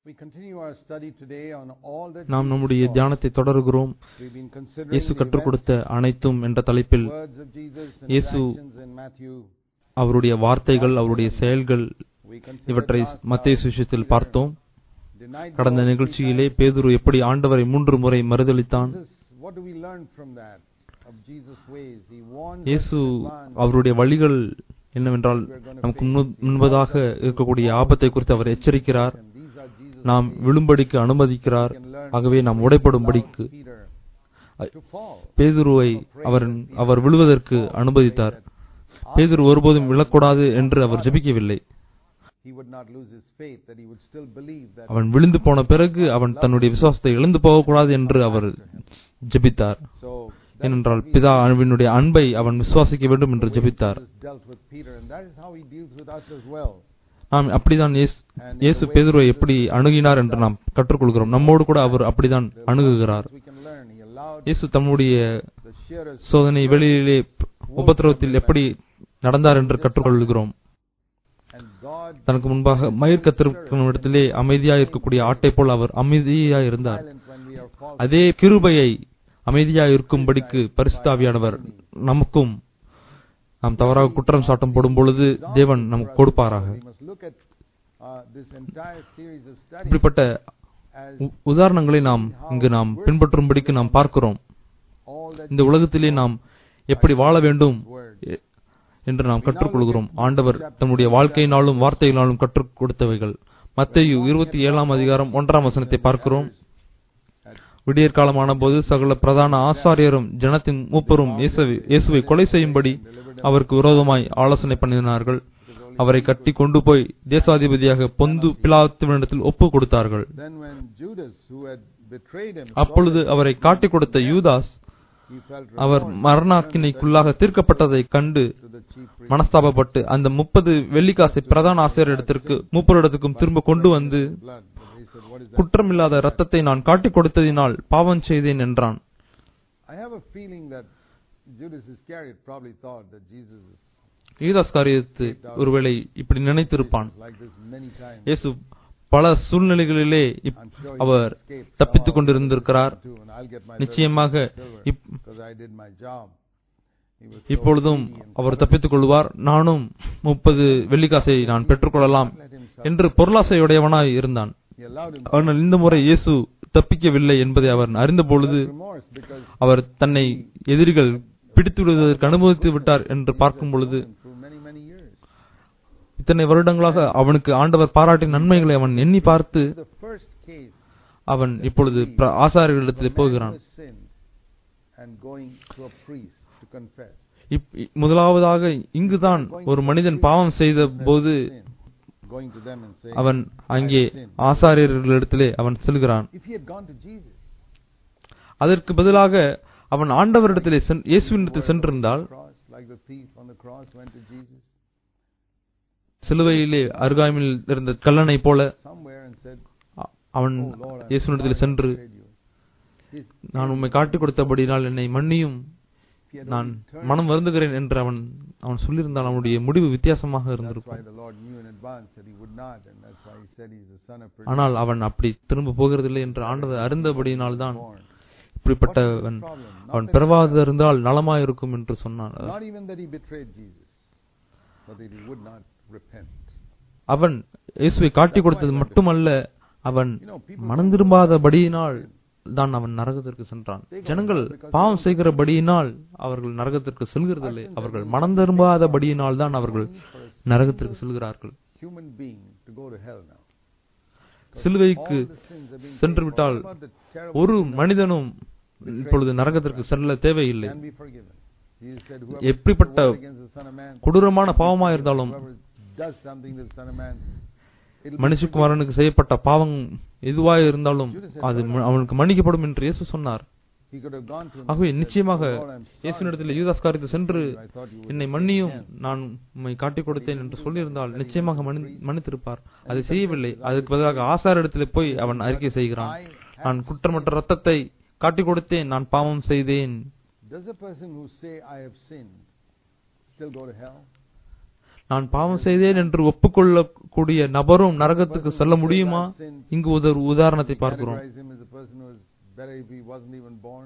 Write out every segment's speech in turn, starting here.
We continue our study today on all that நாம் Jesus நம்முடைய taught. தியானத்தை தொடர்கிறோம் We've been considering இயேசு the கற்றுக் events, கொடுத்த அனைத்தும் என்ற தலைப்பில் words of Jesus and இயேசு his actions in Matthew. அவருடைய வார்த்தைகள் அவருடைய செயல்கள் We considered இவற்றை last மத்திய how சுவிசேஷத்தில் Peter பார்த்தோம் denied the கடந்த Lord three நிகழ்ச்சியிலே times. பேதுரு எப்படி ஆண்டவரை மூன்று முறை மறுதளித்தான் Jesus, what do we learn from that? Of Jesus' ways. He warns us இயேசு in advance. அவருடைய வழிகள் என்னவென்றால் நமக்கு முன்னு- முன்பதாக இருக்கக்கூடிய ஆபத்தை குறித்து அவர் எச்சரிக்கிறார் And these are Jesus' நாம் ways. விழும்படிக்கு அனுமதிக்கிறார் We can learn ஆகவே நாம் to உடைப்படும்படிக்கு allow Peter to fall. பேதுருவை அவர் அவர் விழுவதற்கு அனுமதித்தார் பேதுரு ஒருபோதும் விழக்கூடாது என்று அவர் ஜெபிக்கவில்லை He would not lose his faith, that he would still believe that அவன் விழுந்து போன பிறகு அவன் தன்னுடைய விசுவாசத்தை இழந்து போகக்கூடாது என்று அவர் ஜெபித்தார் So that is ஏனென்றால் how he- பிதா அவனுடைய அன்பை அவன் விசுவாசிக்க வேண்டும் என்று the way ஜெபித்தார் Jesus dealt with Peter, and that is how he deals with us as well. நாம் அப்படிதான் இயேசு- இயேசு பேதுருவை எப்படி அணுகினார் என்று நாம் கற்றுக்கொள்கிறோம் நம்மோடு கூட அவர் அப்படிதான் The அணுகுகிறார் lessons we can learn. He allowed இயேசு தம்முடைய the shearers சோதனை வெளியிலே உபத்திரவத்தில் எப்படி நடந்தார் என்று கற்றுக்கொள்கிறோம் and God தனக்கு முன்பாக மயிர் கத்திருக்கும் இடத்திலே அமைதியாய் இருக்கக்கூடிய ஆட்டை போல் அவர் அமைதியாய் இருந்தார் silent when we are false. அதே கிருபையை அமைதியாய் இருக்கும்படிக்கு பரிசுத்தாவியானவர் நமக்கும் நாம் தவறாக குற்றம் சாட்டம் போடும் பொழுது தேவன் நமக்கு கொடுப்பாராக We must look at uh, this entire series of studies இப்படிப்பட்ட as உ- உதாரணங்களை நாம் இங்கு நாம் பின்பற்றும்படிக்கு நாம் பார்க்கிறோம் all that இந்த உலகத்திலே நாம் எப்படி வாழ வேண்டும் words. எ- என்று நாம் கற்றுக்கொள்கிறோம் ஆண்டவர் தம்முடைய வாழ்க்கையினாலும் வார்த்தையினாலும் கற்றுக் கொடுத்தவைகள் மத்தேயு இருபத்தி ஏழாம் அதிகாரம் ஒன்றாம் வசனத்தை பார்க்கிறோம் விடியற் காலமான போது சகல பிரதான ஆசாரியரும் ஜனத்தின் மூப்பரும் இயேசுவை இயேசுவை கொலை செய்யும்படி அவருக்கு விரோதமாய் ஆலோசனை பண்ணினார்கள் அவரை கட்டி கொண்டு போய் தேசாதிபதியாக பொந்து பிலாத்துவனிடத்தில் ஒப்பு கொடுத்தார்கள் Then when Judas, who had betrayed him, அப்பொழுது அவரை காட்டிக் கொடுத்த யூதாஸ் he felt அவர் மரணாக்கினைக்குள்ளாக தீர்க்கப்பட்டதைக் கண்டு to the chief priest. மனஸ்தாபப்பட்டு அந்த முப்பது வெள்ளிக்காசை பிரதான ஆசிரியரிடத்திற்கு மூப்பரிடத்துக்கும் திரும்ப கொண்டு வந்து blood. But he said, What is that? குற்றமில்லாத ரத்தத்தை நான் காட்டிக் கொடுத்ததினால் பாவம் செய்தேன் என்றான் I have a feeling that Judas Iscariot probably thought that Jesus is யூதாஸ் காரியத்து ஒருவேளை இப்படி நினைத்திருப்பான் like this many times. இயேசு பல சூழ்நிலைகளிலே இப்- I'm sure he our escaped தப்பித்துக் somehow கொண்டிருந்திருக்கிறார் too, and I'll get my நிச்சயமாக silver இப்- because I did my job. He was so இப்பொழுதும் greedy and அவர் தப்பித்துக் கொள்வார் நானும் முப்பது வெள்ளிக்காசை நான் பெற்றுக்கொள்ளலாம் let him suffer. என்று பொருளாசையுடையவனாய் இருந்தான் He allowed him ஆனால் இந்த முறை இயேசு தப்பிக்கவில்லை என்பதை அவர் அறிந்த பொழுது remorse because அவர் தன்னை எதிரிகள் பிடித்து விடுவதற்கு அனுமதித்து விட்டார் என்று பார்க்கும் பொழுது and through many, many years. இத்தனை வருடங்களாக அவனுக்கு ஆண்டவர் பாராட்டிய நன்மைகளை அவன் எண்ணி பார்த்து The first case அவன் இப்பொழுது பிர- ஆசாரியர்களிடத்தில் man போகிறான் who has sinned and going to a priest to confess. இப்- இ- முதலாவதாக இங்குதான் ஒரு மனிதன் பாவம் செய்த போது Sin. Going to them and saying, அவன் அங்கே ஆசாரியர்களிடத்திலே அவன் செல்கிறான் if he had gone to Jesus, அதற்கு பதிலாக அவன் ஆண்டவரிடத்திலே சென்- இயேசுவினிடத்தில் சென்றிருந்தால் cross, like the thief on the cross went to Jesus, சிலுவையிலே அருகாமையில் இருந்த கல்லனை போல somewhere and said, அ- அவன் Oh Lord, I'm இயேசுவினிடத்தில் sorry I சென்று betrayed you. His நான் உம்மை காட்டிக் கொடுத்தபடினால் என்னை மன்னியும் If he had நான் only turned, மனம் வருந்துகிறேன் என்று அவன் அவன் சொல்லியிருந்தான் அவனுடைய முடிவு வித்தியாசமாக that's why இருந்திருக்கும் the Lord knew in advance that he would not, and that's why he said he's the son of ஆனால் அவன் அப்படி திரும்ப போகிறதில்லை என்று ஆண்டவர் அறிந்தபடியினால்தான் born. இப்படிப்பட்டவன் problem? Not அவன் that he பிறவாது இருந்தால் நலமாயிருக்கும் என்று சொன்னான் Not even that he betrayed Jesus, but that he would not repent. அவன் இயேசுவை காட்டிக் கொடுத்தது மட்டுமல்ல அவன் You know, people மனம் திரும்பாதபடியினால் தான் அவன் நரகத்திற்கு சென்றான் ஜனங்கள் பாவம் செய்கிறபடியினால் அவர்கள் நரகத்திற்கு செல்கிறதில்லை அவர்கள் மனம் திரும்பாதபடியினால் தான் அவர்கள் need for a நரகத்திற்கு செல்கிறார்கள் human being to go to hell now. சிலுவைக்கு All the sins are being சென்று paid for. விட்டால் What about the terrible ஒரு sin that மனிதனும் இப்பொழுது நரகத்திற்கு செல்ல தேவையில்லை can be forgiven? Jesus said, whoever எப்படிப்பட்ட speaks a word against the Son of Man, கொடூரமான பாவமா இருந்தாலும் whoever does something to the Son of Man, it'll be மனுஷகுமாரனுக்கு செய்யப்பட்ட பாவம் எதுவாக இருந்தாலும் அது ம- அவனுக்கு மன்னிக்கப்படும் என்று இயேசு சொன்னார் He could have gone to him ஆகவே and said, நிச்சயமாக "Oh Lord, I'm sorry. இயேசுனிடத்தில் யூதாஸ் காரியத்தை சென்று I thought you would என்னை forgive மன்னியும் him." நான் உம்மை காட்டிக் கொடுத்தேன் என்று சொல்லியிருந்தால் நிச்சயமாக மன்னி- மன்னித்திருப்பார் அதை செய்யவில்லை அதற்கு பதிலாக ஆசாரிடத்திலே போய் அவன் அறிக்கை செய்கிறான் I have நான் குற்றமற்ற ரத்தத்தை காட்டிக் கொடுத்தேன் நான் பாவம் செய்தேன் Does a person who say I have sinned still go to hell? நான் பாவம் செய்தேன் என்று ஒப்புக்கொள்ளக்கூடிய நபரும் நரகத்துக்கு செல்ல முடியுமா இங்கு ஒரு உதாரணத்தை பார்க்கிறோம் Categorize him as a person who was better if he wasn't even born.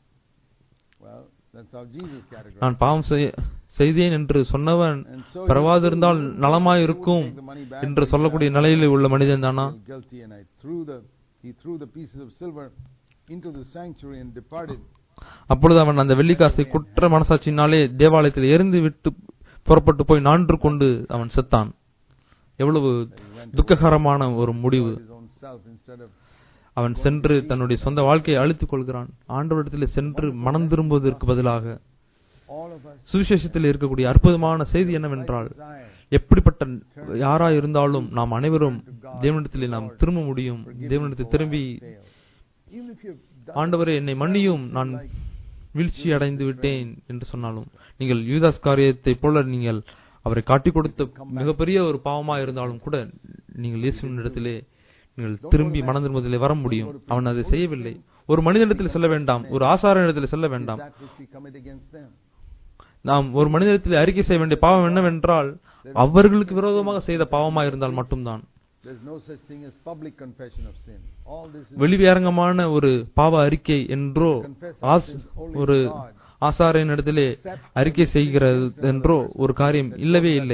Well, that's how Jesus categorized. நான் பாவம் செய்ய- செய்தேன் என்று சொன்னவன் And so he பரவாதிருந்தால் who- who நலமாயிருக்கும் would take the money back என்று for சொல்லக்கூடிய himself, நிலையில் உள்ள மனிதன் தானா felt guilty and I threw the he threw the pieces of silver into the sanctuary and departed. அப்பொழுது அவன் அந்த வெள்ளிக்காசை குற்ற மனசாட்சியினாலே தேவாலயத்தில் எரிந்து விட்டு புறப்பட்டு போய் நான்று கொண்டு அவன் செத்தான் எவ்வளவு துக்ககரமான ஒரு முடிவு His own self instead of அவன் சென்று தன்னுடைய சொந்த வாழ்க்கையை அழித்துக் கொள்கிறான் ஆண்டவரிடத்தில் சென்று மனம் திரும்புவதற்கு பதிலாக all of us சுவிசேஷத்தில் இருக்கக்கூடிய அற்புதமான செய்தி என்னவென்றால் desire எப்படிப்பட்ட யாராய் இருந்தாலும் நாம் அனைவரும் தேவனிடத்திலே நாம் திரும்ப முடியும் தேவனிடத்தில் திரும்பி fail. Even if you've done ஆண்டவரே என்னை மன்னியும் நான் வீழ்ச்சி அடைந்து விட்டேன் என்று சொன்னாலும் நீங்கள் யூதாஸ் காரியத்தை போல நீங்கள் அவரை காட்டிக் கொடுத்த மிகப்பெரிய ஒரு பாவமா இருந்தாலும் கூட நீங்கள் இயேசுவின் இடத்திலே நீங்கள் திரும்பி மனம் திரும்புவதிலே வர முடியும் அவன் அதை செய்யவில்லை ஒரு மனிதனிடத்தில் செல்ல வேண்டாம் ஒரு ஆசாரனிடத்தில் செல்ல வேண்டாம் that which we commit against them. நாம் ஒரு மனிதத்தில் அறிக்கை செய்ய வேண்டிய பாவம் என்னவென்றால் அவர்களுக்கு விரோதமாக செய்த பாவமா இருந்தால் மட்டும்தான் There's no such thing as public confession of sin. All this is வெளிவேறங்கமான ஒரு பாவ அறிக்கை என்றோ ஆஸ்- ஒரு ஆசாரின் இடத்திலே அறிக்கை செய்கிறது என்றோ ஒரு காரியம் இல்லவே இல்லை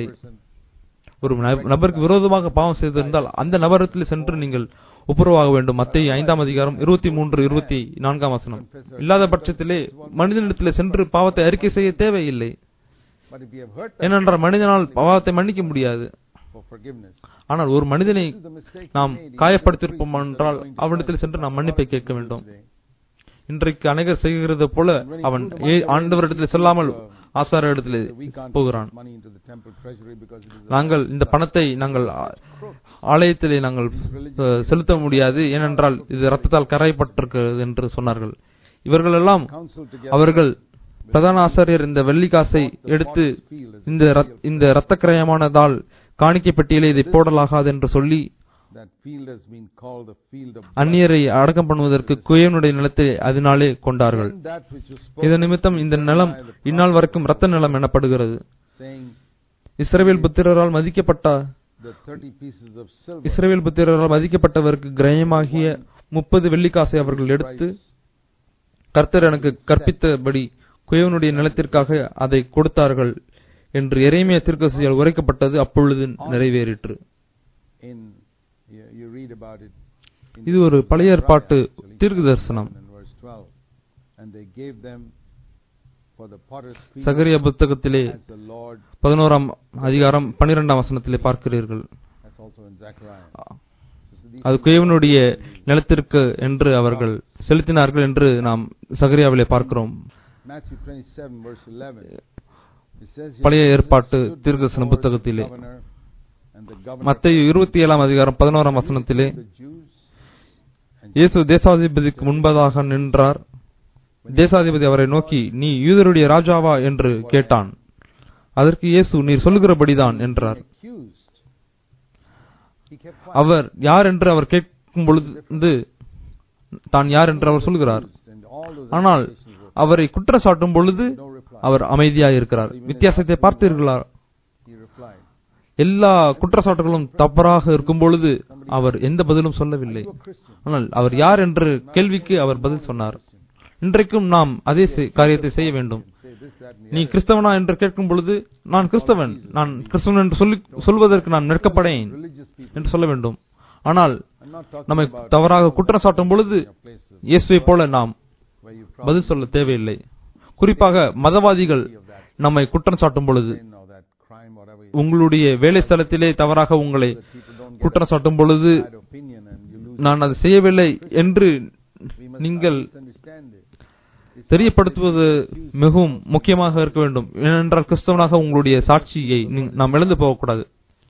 ஒரு நப- நபருக்கு விரோதமாக பாவம் செய்திருந்தால் அந்த நபரத்தில் சென்று நீங்கள் ஒப்புரவாக வேண்டும் மத்திய ஐந்தாம் அதிகாரம் இருபத்தி மூன்று இருபத்தி நான்காம் வசனம் இல்லாத பட்சத்திலே மனிதனிடத்திலே சென்று பாவத்தை அறிக்கை செய்ய தேவையில்லை But if we have hurt them ஏனென்றால் மனிதனால் பாவத்தை மன்னிக்க முடியாது for forgiveness, ஆனால் ஒரு mனிதனை this is the mistake நாம் he made. He காயப்படுத்தியிருப்போம் was a priest என்றால் going to அவனிடத்தில் God. சென்று நாம் What மன்னிப்பை do கேட்க we do வேண்டும் today? இன்றைக்கு அநேகர் செய்கிறது போல அவன் ஏ- ஆண்டவரிடத்தில் செல்லாமல் ஆசார இடத்திலே So we can't போகிறான் put this money into the temple treasury because it is a நாங்கள் இந்த பணத்தை நாங்கள் ஆ- ஆலயத்திலே நாங்கள் அஹ், செலுத்த முடியாது ஏனென்றால் இது ரத்தத்தால் கரைப்பட்டிருக்கிறது என்று சொன்னார்கள் இவர்கள் எல்லாம் council together. அவர்கள் பிரதான ஆசாரியர் இந்த வெள்ளி காசை எடுத்து இந்த ரத்- இந்த இரத்த கிரயமானதால் காணிக்கை பெட்டியிலே இதை போடலாகாது என்று சொல்லி That field has been called the field of blood. அந்நியரை அடக்கம் பண்ணுவதற்கு குயவனுடைய நிலத்தை அதனாலே கொண்டார்கள் Then that which was spoken இதன் நிமித்தம் இந்த நிலம் இந்நாள் வரைக்கும் இரத்த நிலம் எனப்படுகிறது saying Israel புத்திரரால் மதிக்கப்பட்ட the 30 pieces of silver இஸ்ரவேல் புத்திரரால் மதிக்கப்பட்டவருக்கு கிரயமாகிய முப்பது வெள்ளிக்காசை அவர்கள் எடுத்து கர்த்தர் எனக்கு கற்பித்தபடி குயவனுடைய நிலத்திற்காக அதை கொடுத்தார்கள் என்று எரேமியா தீர்க்கதரிசியால் உரைக்கப்பட்டது அப்பொழுது நிறைவேறிற்று in you, you read about it in இது ஒரு பழைய ஏற்பாட்டு actually, தீர்க்க தரிசனம் in verse 12 and they gave them for the potter's field சகரியா புத்தகத்திலே as the Lord பதினோராம் அதிகாரம் பன்னிரெண்டாம் வசனத்திலே பார்க்கிறீர்கள் that's also in Zechariah So these அது குயவனுடைய நிலத்திற்கு என்று அவர்கள் செலுத்தினார்கள் என்று நாம் சகரியாவிலே பார்க்கிறோம் Matthew 27 verse 11 it says here, பழைய "Jesus ஏற்பாட்டு stood தீர்க்கதரிசன before the புத்தகத்திலே governor, and the governor மத்திய இருபத்தி ஏழாம் அதிகாரம் பதினோராம் வசனத்திலே the Jews and இயேசு தேசாதிபதிக்கு முன்பதாக நின்றார் தேசாதிபதி அவரை நோக்கி நீ யூதருடைய ராஜாவா என்று கேட்டான் அதற்கு இயேசு நீர் சொல்லுகிறபடிதான் என்றார் accused he kept quiet அவர் யார் என்று அவர் கேட்கும் பொழுது தான் யார் என்று அவர் சொல்கிறார் and all those ஆனால் accusations were அவரை குற்றம் சாட்டும் பொழுது no reply அவர் அமைதியாக இருக்கிறார் வித்தியாசத்தை பார்த்தீர்களா he replied எல்லா குற்றச்சாட்டுகளும் தவறாக இருக்கும் பொழுது அவர் எந்த பதிலும் சொல்லவில்லை you a Christian ஆனால் அவர் யார் என்று கேள்விக்கு அவர் பதில் சொன்னார் இன்றைக்கும் நாம் அதே செய்- காரியத்தை செய்ய வேண்டும் say this that and the நீ கிறிஸ்தவனா என்று கேட்கும் பொழுது நான் கிறிஸ்தவன் நான் கிறிஸ்தவன் என்று சொல்லி சொல்வதற்கு நான் நிற்கப்படேன் religious people என்று சொல்ல வேண்டும் ஆனால் I'm not talking நம்மை about தவறாக குற்றம் சாட்டும் பொழுது your places இயேசுவை போல நாம் where you பதில் சொல்ல தேவையில்லை குறிப்பாக மதவாதிகள் நம்மை குற்றம் சாட்டும் பொழுது sin or that crime whatever you உங்களுடைய வேலை ஸ்தலத்திலே தவறாக உங்களை that people don't get குற்றம் சாட்டும் பொழுது a bad opinion and you lose நான் அதை செய்யவில்லை என்று we must நீங்கள் understand this It's தெரியப்படுத்துவது மிகவும் முக்கியமாக இருக்க வேண்டும் ஏனென்றால் கிறிஸ்தவனாக உங்களுடைய சாட்சியை நீ- நாம் இழந்து போகக்கூடாது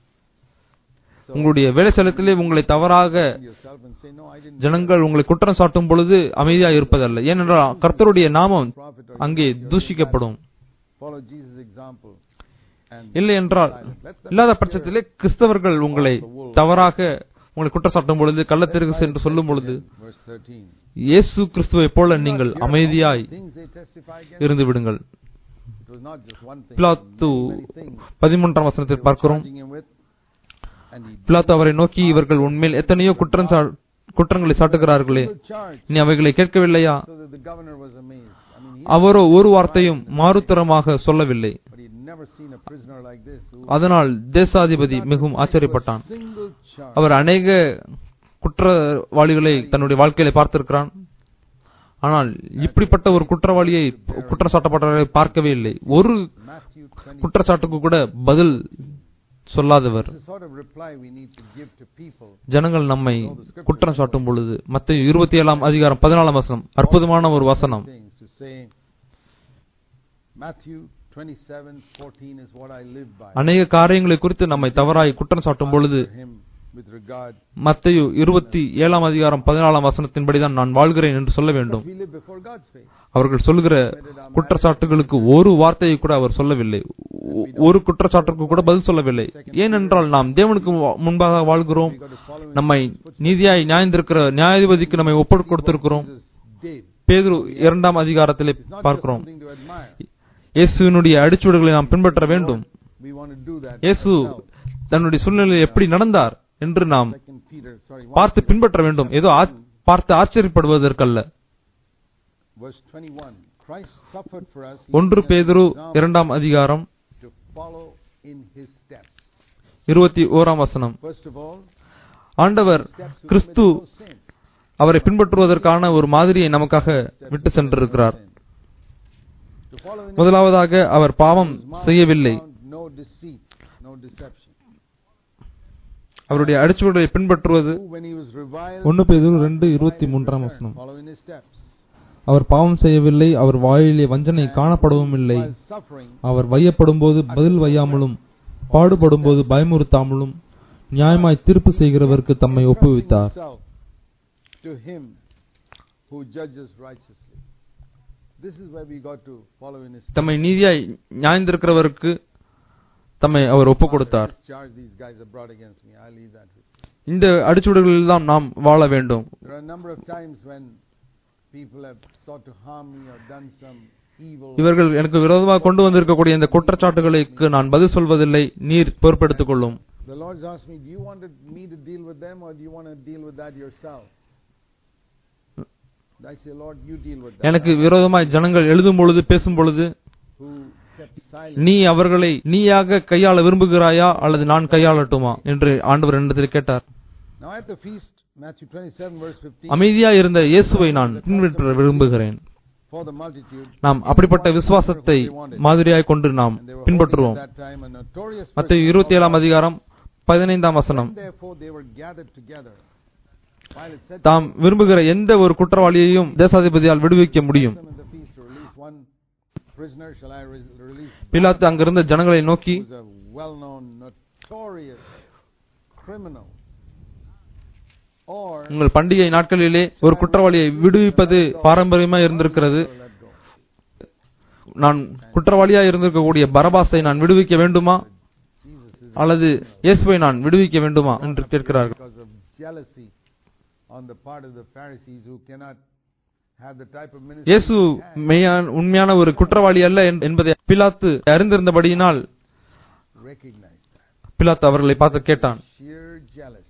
so உங்களுடைய வேலை ஸ்தலத்திலே உங்களை தவறாக yourself and say no I didn't ஜனங்கள் உங்களை குற்றம் சாட்டும் பொழுது அமைதியாக இருப்பதல்ல ஏனென்றால் கர்த்தருடைய நாமம் prophet or அங்கே தூஷிக்கப்படும் follow Jesus example and இல்லை என்றால் இல்லாத பட்சத்திலே கிறிஸ்தவர்கள் உங்களை தவறாக உங்களை குற்றம் சாட்டும் பொழுது கள்ளத்திற்கு என்று சொல்லும் பொழுது verse 13 இயேசு கிறிஸ்துவை போல நீங்கள் அமைதியாய் things they testify against இருந்து விடுங்கள் It was not just one thing. பிலாத்து many, many things பதிமூன்றாம் வசனத்தை they were பார்க்கிறோம் charging him with. And he பிலாத்து அவரை நோக்கி இவர்கள் உண்மையில் எத்தனையோ குற்றம் சா- குற்றங்களை சாட்டுகிறார்களே single charge. நீ அவைகளை கேட்கவில்லையா So that the governor was amazed. I mean, he அவரோ ஒரு வார்த்தையும் மாறுத்தரமாக சொல்லவில்லை but he'd never seen a prisoner like this who அதனால் தேசாதிபதி not மிகவும் to ஆச்சரியப்பட்டான் a single charge. அவர் அநேக குற்றவாளிகளை தன்னுடைய வாழ்க்கையில பார்த்திருக்கிறான் ஆனால் இப்படிப்பட்ட ஒரு குற்றவாளியை குற்றம் சாட்டப்பட்டவர்களை பார்க்கவே இல்லை ஒரு Matthew 20. குற்றச்சாட்டுக்கு கூட பதில் சொல்லாதவர் This is the sort of reply we need to give to people. ஜனங்கள் நம்மை குற்றம் சாட்டும் பொழுது மத்த இருபத்தி ஏழாம் அதிகாரம் பதினாலாம் வசனம் அற்புதமான ஒரு வசனம் Things to say. Matthew 27, 14 is what I live by. அநேக காரியங்களை குறித்து நம்மை தவறாய் குற்றம் சாட்டும் பொழுது Answer him with regard. Matthew இருபத்தி ஏழாம் அதிகாரம் பதினாலாம் வசனத்தின்படிதான் நான் வாழ்கிறேன் என்று சொல்ல வேண்டும் We live before God's face. அவர்கள் சொல்லுகிற குற்றச்சாட்டுகளுக்கு ஒரு வார்த்தையை கூட அவர் சொல்லவில்லை ஒ- ஒரு குற்றச்சாட்டுக்கு கூட பதில் சொல்லவில்லை ஏனென்றால் நாம் தேவனுக்கு வா- முன்பாக வாழ்கிறோம் We got to follow in நம்மை நீதியாய் நியாயந்திருக்கிற நியாயாதிபதிக்கு நம்மை ஒப்பு கொடுத்திருக்கிறோம் Jesus did. பேதுரு இரண்டாம் அதிகாரத்திலே It's not just பார்க்கிறோம் something to admire. இயேசுவினுடைய அடிச்சுவடுகளை நாம் பின்பற்ற வேண்டும் We want to do that. இயேசு ourselves. தன்னுடைய சூழ்நிலையில் எப்படி நடந்தார் என்று நாம் Second Peter, sorry, one பார்த்து Peter, பின்பற்ற வேண்டும் ஏதோ ஆ- பார்த்து ஆச்சரியப்படுவதற்கல்ல verse 21. Christ suffered for us. ஒன்று leaving us an பேதுரு example இரண்டாம் அதிகாரம் to follow in his steps. இருபத்தி ஓராம் வசனம் First of all, ஆண்டவர் steps who Kristu committed no sin. அவரை பின்பற்றுவதற்கான ஒரு மாதிரியை நமக்காக விட்டு சென்றிருக்கிறார் To follow in his முதலாவதாக அவர் பாவம் His mouth செய்யவில்லை found No deceit, no deception. அவருடைய அடிச்சுவடுகளை பின்பற்றுவது Who, when he was reviled, ஒன்னு பேதுரு did not ரெண்டு deny இருபத்தி his மூன்றாம் return, வசனம் Follow in his steps. அவர் பாவம் செய்யவில்லை அவர் வாயிலே வஞ்சனை காணப்படவும் இல்லை While suffering, அவர் வையப்படும்போது பதில் வையாமலும் பாடுபடும்போது பயமுறுத்தாமலும் நியாயமாய் தீர்ப்பு செய்கிறவருக்கு தம்மை entrusting ஒப்புவித்தார் himself to him who judges righteously. This is where we got to follow in his steps. தம்மை நீதியாய் நியாயந்திருக்கிறவருக்கு தம்மை அவர் ஒப்பு கொடுத்தார் This charge these guys have brought against me, I leave that with you. இந்த அடிச்சுவடுகளில் தான் நாம் வாழ வேண்டும் There are a number of times when people have sought to harm me or done some evil. இவர்கள் எனக்கு விரோதமாக கொண்டு வந்திருக்கக்கூடிய இந்த குற்றச்சாட்டுகளுக்கு நான் பதில் சொல்வதில்லை நீர் பொறுப்பெடுத்துக் கொள்ளும் The Lord's asked me, do you want me to deal with them or do you want to deal with that yourself? I say, Lord, you deal with that. எனக்கு விரோதமாய் ஜனங்கள் எழுதும் பொழுது பேசும் பொழுது Who kept silent. நீ அவர்களை நீயாக கையாள விரும்புகிறாயா அல்லது நான் கையாளட்டுமா என்று ஆண்டவர் என்னிடத்தில் கேட்டார் Now at the feast, Matthew 27 verse 15, அமைதியா இருந்த இயேசுவை நான் பின்பற்ற விரும்புகிறேன் for the multitude, நாம் அப்படிப்பட்ட விசுவாசத்தை மாதிரியாய் கொண்டு நாம் and they were holding பின்பற்றுவோம் at that time a notorious மத்திய prisoner இருபத்தி ஏழாம் called அதிகாரம் பதினைந்தாம் வசனம் When therefore they were gathered together, Pilate said to தாம் விரும்புகிற எந்த ஒரு குற்றவாளியையும் தேசாதிபதியால் விடுவிக்க முடியும் them at the feast to release one prisoner, shall I re- release பிலாத்து அங்கிருந்த ஜனங்களை நோக்கி who's a well-known, notorious criminal? Or உங்கள் பண்டிகை நாட்களிலே ஒரு குற்றவாளியை விடுவிப்பது பாரம்பரியமா இருந்திருக்கிறது let go. நான் குற்றவாளியா இருந்திருக்கக்கூடிய பரபாசை நான் விடுவிக்க வேண்டுமா Jesus is அல்லது இயேசுவை நான் விடுவிக்க வேண்டுமா என்று கேட்கிறார்கள் because of jealousy on the part of the Pharisees who cannot have the type of ministry இயேசு he had. மெய்யான உண்மையான ஒரு குற்றவாளி அல்ல என்- என்பதை பிலாத்து அறிந்திருந்தபடியினால் recognize that. பிலாத்து அவர்களை பார்த்து கேட்டான் Sheer jealousy.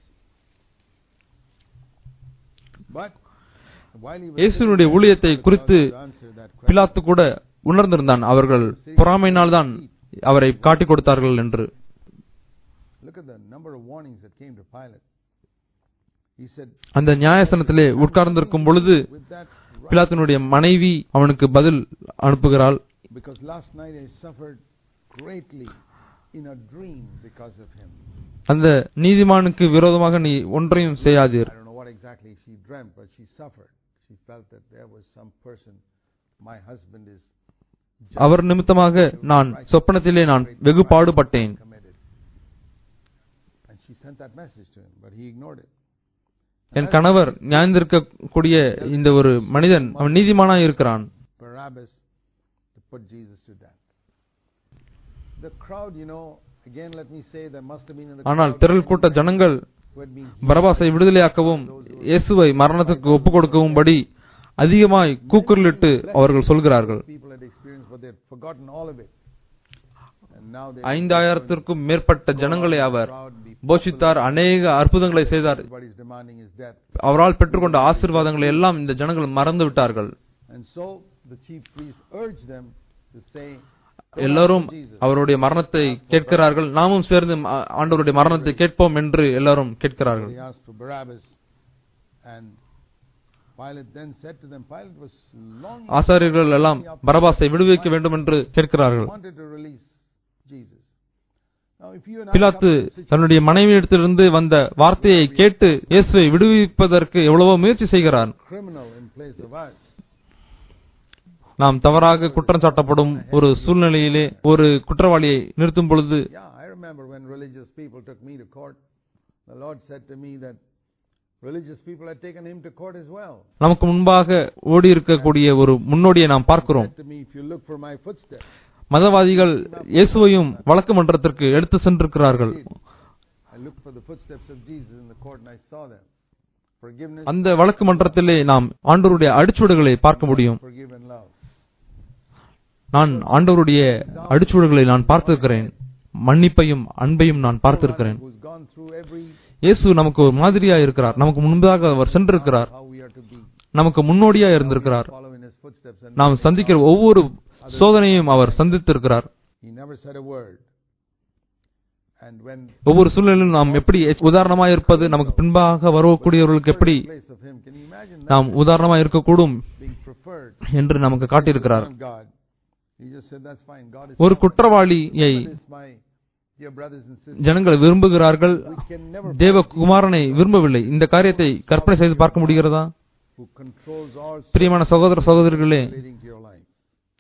But while he was இயேசுவினுடைய sitting there, ஊழியத்தை God குறித்து to answer that question. பிலாத்து கூட உணர்ந்திருந்தான் அவர்கள் பொறாமையினால் தான் அவரை காட்டிக் கொடுத்தார்கள் என்று Look at the number of warnings that came to Pilate. He said, அந்த நியாயசனத்திலே உட்கார்ந்திருக்கும் பொழுது with that right, பிலாத்தினுடைய மனைவி அவனுக்கு பதில் அனுப்புகிறாள் because last night I suffered greatly in a dream because of him. அந்த நீதிமானுக்கு விரோதமாக நீ ஒன்றையும் செய்யாதீர் I don't know what exactly she dreamt, but she suffered. She felt that there was some person, my husband is அவர் நிமித்தமாக நான் சொப்பனத்திலே நான் வெகு பாடுபட்டேன் committed. And she sent that message to him, but he ignored it. என் கணவர் நியாயந்திருக்கக்கூடிய இந்த ஒரு மனிதன் அவன் நீதிமானாய் இருக்கிறான் Barabbas to put Jesus to death. The crowd, you know, again let me say there must have been in the ஆனால் crowd திரள் கூட்ட ஜனங்கள் who had been பரபாசை விடுதலையாக்கவும் இயேசுவை மரணத்துக்கு ஒப்புக் கொடுக்கவும்படி அதிகமாய் கூக்குரலிட்டு அவர்கள் சொல்கிறார்கள் people had experienced, but they had forgotten all of it. And now they ஐந்தாயிரத்திற்கும் மேற்பட்ட ஜனங்களை அவர் போஷித்தார் அநேக அற்புதங்களை செய்தார் everybody's demanding his death. அவரால் பெற்றுக்கொண்ட ஆசீர்வாதங்களை எல்லாம் இந்த ஜனங்கள் மறந்து விட்டார்கள் And so the chief priests urged them to say, எல்லாரும் அவருடைய மரணத்தை கேட்கிறார்கள் நாமும் சேர்ந்து ஆ- ஆண்டவருடைய மரணத்தை கேட்போம் என்று எல்லாரும் கேட்கிறார்கள் They asked for Barabbas. And Pilate then said to them, Pilate was longing, ஆசாரியர்கள் எல்லாம் பரபாசை விடுவிக்க வேண்டும் என்று கேட்கிறார்கள் wanted to release Jesus. Now, if you and I பிலாத்து come to this situation, தன்னுடைய மனைவியிடத்திலிருந்து வந்த வார்த்தையை கேட்டு இயேசுவை விடுவிப்பதற்கு எவ்வளவோ முயற்சி செய்கிறார் criminal in place of us, நாம் தவறாக குற்றம் சாட்டப்படும் ஒரு சூழ்நிலையிலே ஒரு குற்றவாளியை நிறுத்தும் பொழுது yeah, I remember when religious people took me to court, the Lord said to me that religious people had taken him to court as well. நமக்கு முன்பாக ஓடி இருக்கக்கூடிய ஒரு முன்னோடியை நாம் பார்க்கிறோம் Said to me, if you look for my footsteps, மதவாதிகள் இயேசுவையும் வழக்கு மன்றத்திற்கு எடுத்து சென்றிருக்கிறார்கள் I looked for the footsteps of Jesus in the court and I saw them. Forgiveness, அந்த வழக்கு மன்றத்திலே நாம் ஆண்டவருடைய அடிச்சுவடுகளை பார்க்க முடியும் forgive and love. நான் ஆண்டவருடைய அடிச்சுவடுகளை நான் பார்த்திருக்கிறேன் மன்னிப்பையும் அன்பையும் நான் பார்த்திருக்கிறேன் Who's gone through every இயேசு நமக்கு ஒரு மாதிரியா இருக்கிறார் நமக்கு முன்பதாக அவர் சென்றிருக்கிறார் how we are to be. நமக்கு முன்னோடியா இருந்திருக்கிறார் Follow in his footsteps and நாம் சந்திக்கிற ஒவ்வொரு சோதனையும் அவர் சந்தித்திருக்கிறார் he never said a word. And when ஒவ்வொரு சூழ்நிலையிலும் நாம் எப்படி உதாரணமாக இருப்பது நமக்கு பின்பாக வரக்கூடியவர்களுக்கு எப்படி in place of him, can you imagine that நாம் உதாரணமாக இருக்கக்கூடும் being preferred? என்று நமக்கு காட்டியிருக்கிறார் Son of God. He just said, that's fine. God is ஒரு sovereign. குற்றவாளியை That is my dear brothers and sisters. ஜனங்கள் விரும்புகிறார்கள் We can never தேவ குமாரனை விரும்பவில்லை இந்த காரியத்தை கற்பனை செய்து பார்க்க முடிகிறதா who controls all பிரியமான சகோதர சகோதரிகளே relating to your life.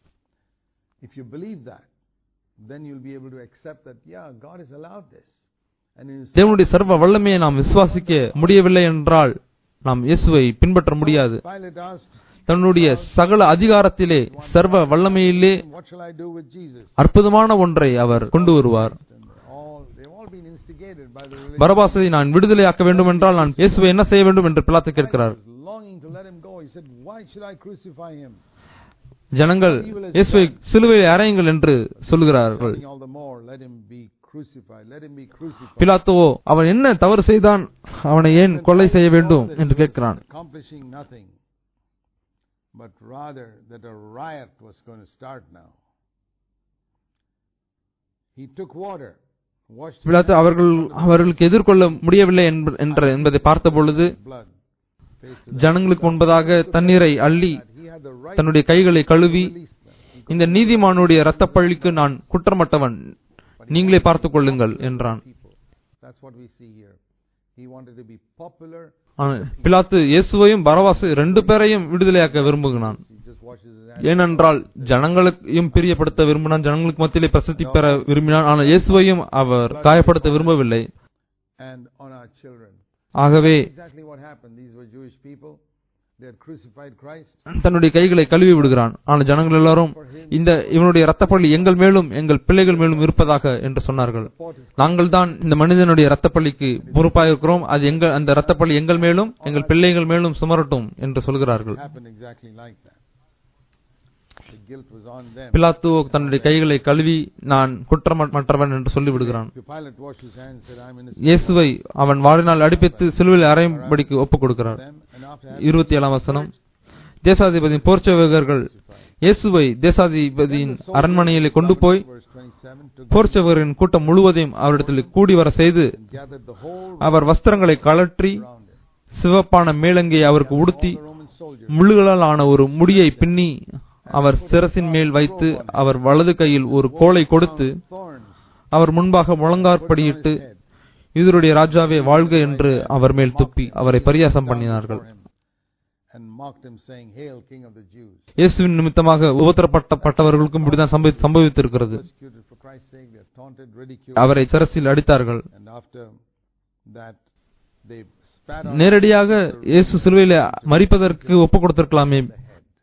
If you believe that, then you'll be able to accept that, yeah, God has allowed this. And in His தேவனுடைய சர்வ வல்லமையை நாம் விசுவாசிக்க முடியவில்லை என்றால் நாம் இயேசுவை பின்பற்ற முடியாது Pilate asked, தன்னுடைய சகல அதிகாரத்திலே சர்வ வல்லமையிலே what shall I do with Jesus? அற்புதமான ஒன்றை அவர் கொண்டு வருவார் And all, they've all been instigated by the religious பரபாசை நான் விடுதலையாக்க வேண்டும் என்றால் நான் இயேசுவை என்ன செய்ய வேண்டும் என்று பிலாத்து கேட்கிறார் was longing to let him go. He said, why should I crucify him? ஜனங்கள் இயேசுவை சிலுவையில் அறையுங்கள் என்று சொல்லுகிறார்கள் Saying all the more, let him be crucified. Let him be crucified. பிலாத்துவோ அவன் என்ன தவறு செய்தான் அவனை ஏன் கொலை செய்ய வேண்டும் That he என்று was கேட்கிறான் Accomplishing nothing, but rather that a riot was going to start now. He took water, washed his பிலாத்து hands அவர்கள் அவர்களுக்கு எதிர்கொள்ள முடியவில்லை என்ப- என்ற என்பதை பார்த்த பொழுது with blood. Faced to them. ஜனங்களுக்கு முன்பதாக தண்ணீரை அள்ளி He had the right தன்னுடைய கைகளை கழுவி to release them. He இந்த நீதிமானுடைய இரத்தப் பழிக்கு நான் குற்றமற்றவன் நீங்களே பார்த்துக் கொள்ளுங்கள் என்றான் people. That's what we see here. He wanted to be popular. ஆனால் பிலாத்து இயேசுவையும் பரவாசு ரெண்டு பேரையும் விடுதலையாக்க விரும்புகிறான் He just washes his hands. ஏனென்றால் ஜனங்களையும் பிரியப்படுத்த விரும்பினான் ஜனங்களுக்கு மத்தியிலே பிரசித்தி பெற விரும்பினான் ஆனால் இயேசுவையும் அவர் காயப்படுத்த விரும்பவில்லை and on our children. ஆகவே Exactly what happened. These were Jewish people. They had crucified Christ. தன்னுடைய கைகளை கழுவி விடுகிறான் ஆனால் ஜனங்கள் எல்லாரும் இந்த இவனுடைய இரத்தப்பள்ளி எங்கள் மேலும் எங்கள் பிள்ளைகள் மேலும் இருப்பதாக என்று சொன்னார்கள் Support his நாங்கள் தான் இந்த மனிதனுடைய இரத்தப்பள்ளிக்கு பொறுப்பாக இருக்கிறோம் அது எங்கள் அந்த இரத்தப்பள்ளி எங்கள் மேலும் எங்கள் பிள்ளைகள் மேலும் சுமரட்டும் என்று சொல்கிறார்கள் happened exactly like that. The guilt was on them. பிலாத்து தன்னுடைய கைகளை கழுவி நான் குற்றமற்றவன் என்று சொல்லிவிடுகிறான் Pilate washed his hands and said, I'm innocent. இயேசுவை அவன் வாழினால் அடிப்பித்து சிலுவையில் அறையும்படிக்கு ஒப்புக் கொடுக்கிறார் Them, and after இருபத்தி ஏழாம் வசனம் தேசாதிபதியின் போர்ச்சவர்கள் இயேசுவை தேசாதிபதியின் அரண்மனையிலே கொண்டு போய் verse 27, took போர்ச்சவரின் கூட்டம் முழுவதையும் அவரிடத்தில் கூடி வர செய்து and gathered the whole அவர் வஸ்திரங்களை கழற்றி around him. சிவப்பான மேலங்கியை அவருக்கு உடுத்தி The Roman soldiers முள்ளுகளால் ஆன ஒரு முடியை பின்னி அவர் சிரசின் மேல் வைத்து அவர் வலது கையில் ஒரு கோலை கொடுத்து thorns அவர் முன்பாக முழங்காற்படியிட்டு யூதருடைய ராஜாவே வாழ்க என்று அவர் மேல் துப்பி அவரை பரியாசம் பண்ணினார்கள் for him and mocked him, saying, Hail, King of the Jews. இயேசுவின் நிமித்தமாக உபத்திரப்பட்டவர்களுக்கும் இப்படிதான் சம்பவி- சம்பவித்திருக்கிறது Persecuted for Christ's sake, they are taunted, ridiculed, அவரை சிரசில் அடித்தார்கள் and after that, they spat on நேரடியாக இயேசு சிலுவையில மறிப்பதற்கு ஒப்புக் கொடுத்திருக்கலாமே the head.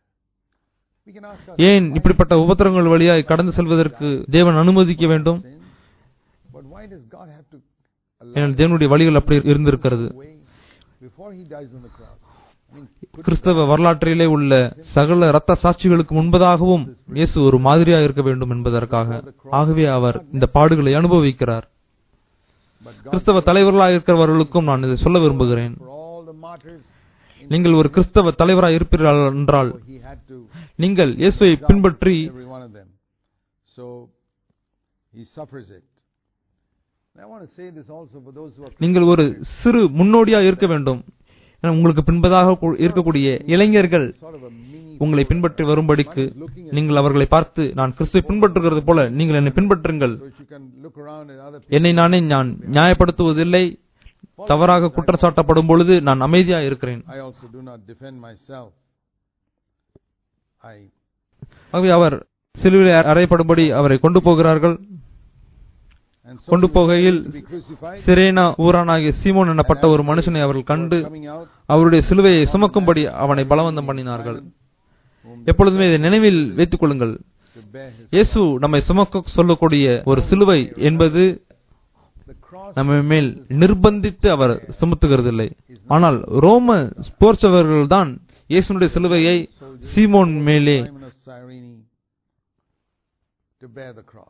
We can ask ஏன் இப்படிப்பட்ட உபத்திரங்கள் வழியாய் கடந்து செல்வதற்கு தேவன் அனுமதிக்க வேண்டும் sins, but why does God have to allow ஏனெனில் தேவனுடைய வழிகள் அப்படி இருந்திருக்கிறது way before he dies on the cross? I mean, could கிறிஸ்தவ வரலாற்றிலே உள்ள சகல இரத்த சாட்சிகளுக்கு முன்பதாகவும் இயேசு ஒரு மாதிரியா இருக்க வேண்டும் என்பதற்காக ஆகவே அவர் இந்த பாடுகளை அனுபவிக்கிறார் but God கிறிஸ்தவ தலைவர்களாக இருக்கிறவர்களுக்கும் நான் இதை சொல்ல விரும்புகிறேன் for all the martyrs, in நீங்கள் ஒரு கிறிஸ்தவ தலைவராக இருப்பீர்கள் என்றால் he had to நீங்கள் இயேசுவை பின்பற்றி every one of them. So he suffers it. And I want to say this also for those who are நீங்கள் ஒரு சிறு முன்னோடியா இருக்க வேண்டும் ஏன்னா உங்களுக்கு பின்பதாக கு- இருக்கக்கூடிய இளைஞர்கள் sort of a mini உங்களை பின்பற்றி வரும்படிக்கு நீங்கள் அவர்களை பார்த்து நான் கிறிஸ்துவை பின்பற்றுகிறது போல நீங்கள் என்னை பின்பற்றுங்கள் so that you can look around at other என்னை நானே நான் நியாயப்படுத்துவதில்லை தவறாக குற்றம் சாட்டப்படும் பொழுது நான் அமைதியா இருக்கிறேன் I also do not defend myself. I ஆகவே அவர் சிலுவையில் அறையப்படும்படி அவரை கொண்டு போகிறார்கள் and so கொண்டு he was போகையில் to be crucified. சிரேனா ஊரானாகிய சீமோன் என்னப்பட்ட ஒரு மனுஷனை அவர்கள் கண்டு coming out, அவருடைய சிலுவையை சுமக்கும்படி அவனை பலவந்தம் பண்ணினார்கள் whom எப்பொழுதுமே இதை நினைவில் வைத்துக் கொள்ளுங்கள் to bear his இயேசு நம்மை சுமக்க சொல்லக்கூடிய ஒரு சிலுவை என்பது the cross நம்ம மேல் நிர்பந்தித்து அவர் சுமத்துகிறதில்லை ஆனால் ரோம போர்ச்சவர்கள் தான் இயேசுனுடைய சிலுவையை சீமோன் மேலே Simon of Cyrene to bear the cross.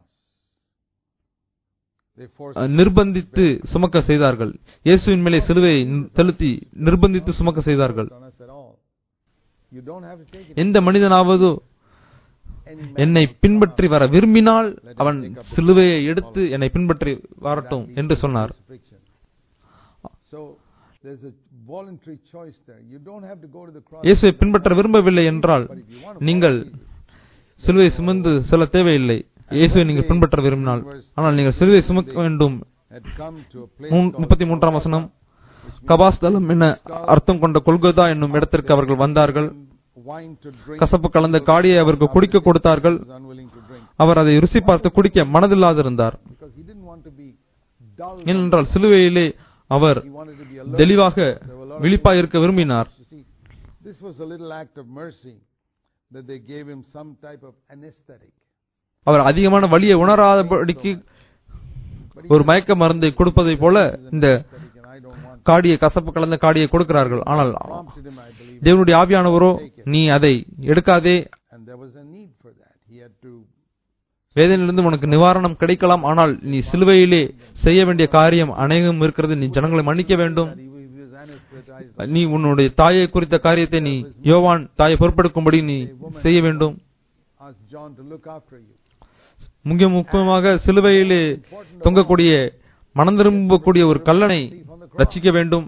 They forced அஹ், நிர்பந்தித்து சுமக்க செய்தார்கள் இயேசுவின் மேலே சிலுவையை நி- செலுத்தி நிர்பந்தித்து சுமக்க செய்தார்கள் on us at all. You don't have to take it. எந்த மனிதனாவது Any man என்னை will பின்பற்றி வர விரும்பினால் Let him அவன் take up the சிலுவையை cross எடுத்து follow. என்னை பின்பற்றி that வரட்டும் leads என்று to சொன்னார் crucifixion. So there's a voluntary choice there. You don't have to go to the cross. இயேசுவை பின்பற்ற விரும்பவில்லை என்றால் But if you want to நீங்கள் follow Jesus, சிலுவை சுமந்து செல்ல தேவையில்லை இயேசுவை நீங்கள் பின்பற்ற விரும்பினால் ஆனால் நீங்கள் சிலுவை சுமக்க வேண்டும் had come to a place மூன்- called முப்பத்தி மூன்றாம் வசனம் which means கபாஸ்தலம் என அர்த்தம் கொண்ட கொல்கொதா என்னும் இடத்திற்கு அவர்கள் வந்தார்கள் wine to drink. கசப்பு கலந்த காடியை அவருக்கு குடிக்க கொடுத்தார்கள் He was unwilling to drink அவர் அதை ருசி பார்த்து குடிக்க மனதில்லாதிருந்தார் because he didn't want to be dull. ஏனென்றால் சிலுவையிலே அவர் He wanted to be alert. தெளிவாக There were a lot of விழிப்பாய் இருக்க விரும்பினார் You see, this was a little act of mercy that they gave him some type of anesthetic. அவர் அதிகமான வழியை உணராதபடிக்கு But he ஒரு மயக்க மருந்தை கொடுப்பதை போல இந்த anesthetic and I don't want காடியை கசப்பு கலந்த காடியை கொடுக்கிறார்கள் ஆனால் prompted him, I believe. தேவனுடைய ஆவியானவரோ நீ அதை எடுக்காதே And there was a need for that. He had to வேதனையிலிருந்து உனக்கு நிவாரணம் கிடைக்கலாம் ஆனால் நீ சிலுவையிலே செய்ய வேண்டிய காரியம் அநேகம் இருக்கிறது நீ ஜனங்களை மன்னிக்க வேண்டும் that he was he was anesthetized. நீ உன்னுடைய தாயை குறித்த காரியத்தை நீ யோவான் தாயை பொறுப்பெடுக்கும்படி நீ செய்ய வேண்டும் Ask John to look after you. மிக முக்கியமாக சிலுவையிலே தொங்கக்கூடிய மனம் திரும்பக்கூடிய ஒரு கல்லனை ரட்சிக்க வேண்டும்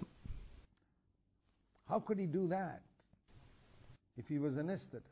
How could he do that if he was anesthetized?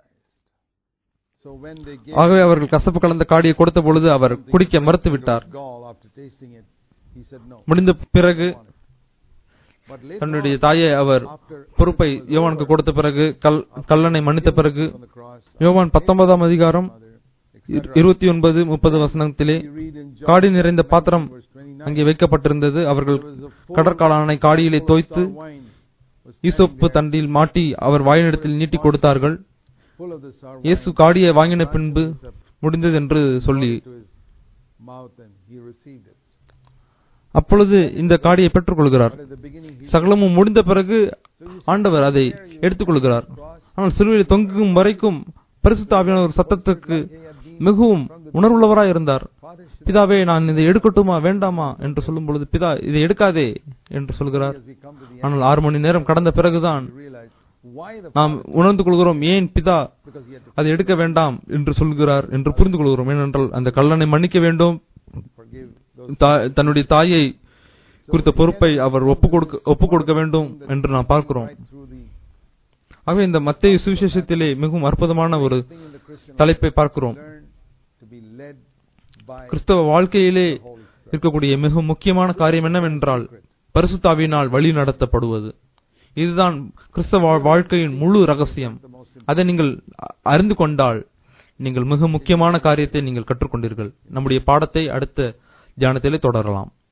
So when they gave ஆகவே அவர்கள் கசப்பு கலந்த காடியை கொடுத்த பொழுது அவர் something குடிக்க to மறுத்து drink விட்டார் of gall after tasting it, he said no. முடிந்த பிறகு I want it. But later தன்னுடைய on, தாயை அவர் after பொறுப்பை everything was யோவானுக்கு over, கொடுத்த பிறகு கல் கல்லனை மன்னித்த பிறகு on the cross, யோவான் பத்தொன்பதாம் அதிகாரம் Father, இரு- etc. இருபத்தி ஒன்பது முப்பது வசனத்திலே We read in John காடி நிறைந்த பாத்திரம் verse 29, அங்கே வைக்கப்பட்டிருந்தது அவர்கள் there was a full கடற்காலானை காடியிலே full தோய்த்து sour wine was ஈசோப்பு standing there, தண்டில் மாட்டி அவர் வாயினிடத்தில் நீட்டி கொடுத்தார்கள் full of the sour இயேசு wine, காடியை வாங்கின branch பின்பு of hyssop, முடிந்தது என்று சொல்லி to his mouth and he received it. அப்பொழுது இந்த காடியை பெற்றுக்கொள்கிறார் But at the beginning he சகலமும் முடிந்த பிறகு So you see, ஆண்டவர் அதை there you எடுத்துக்கொள்கிறார் see the cross, ஆனால் சிலுவையில் தொங்கும் வரைக்கும் பரிசுத்த ஆவியான ஒரு சத்தத்துக்கு he had been மிகவும் உணர்வுள்ளவராய் இருந்தார் Father should பிதாவே நான் இதை எடுக்கட்டுமா வேண்டாமா என்று சொல்லும் பொழுது பிதா இதை எடுக்காதே என்று சொல்கிறார் as we come to the end ஆனால் ஆறு மணி நேரம் கடந்த பிறகுதான் we realize why the நாம் உணர்ந்து கொள்கிறோம் ஏன் பிதா because he had to அதை எடுக்க வேண்டாம் என்று சொல்கிறார் என்று புரிந்து கொள்கிறோம் ஏனென்றால் அந்த கல்லனை மன்னிக்க வேண்டும் forgive those தா- தன்னுடைய தாயை குறித்த பொறுப்பை அவர் ஒப்பு கொடுக்க ஒப்பு கொடுக்க வேண்டும் என்று நாம் பார்க்கிறோம் right through the ஆகவே இந்த மத்திய சுவிசேஷத்திலே மிகவும் அற்புதமான ஒரு thing in the Christian தலைப்பை பார்க்கிறோம் learn to be led by கிறிஸ்தவ வாழ்க்கையிலே the Holy Spirit. இருக்கக்கூடிய மிக முக்கியமான காரியம் என்னவென்றால் பரிசுத்தாவினால் வழி நடத்தப்படுவது இதுதான் கிறிஸ்தவ வா- வாழ்க்கையின் முழு ரகசியம் The most அதை நீங்கள் அ- அறிந்து கொண்டால் நீங்கள் மிக முக்கியமான காரியத்தை நீங்கள் கற்றுக்கொண்டீர்கள் நம்முடைய பாடத்தை அடுத்த தியானத்திலே தொடரலாம்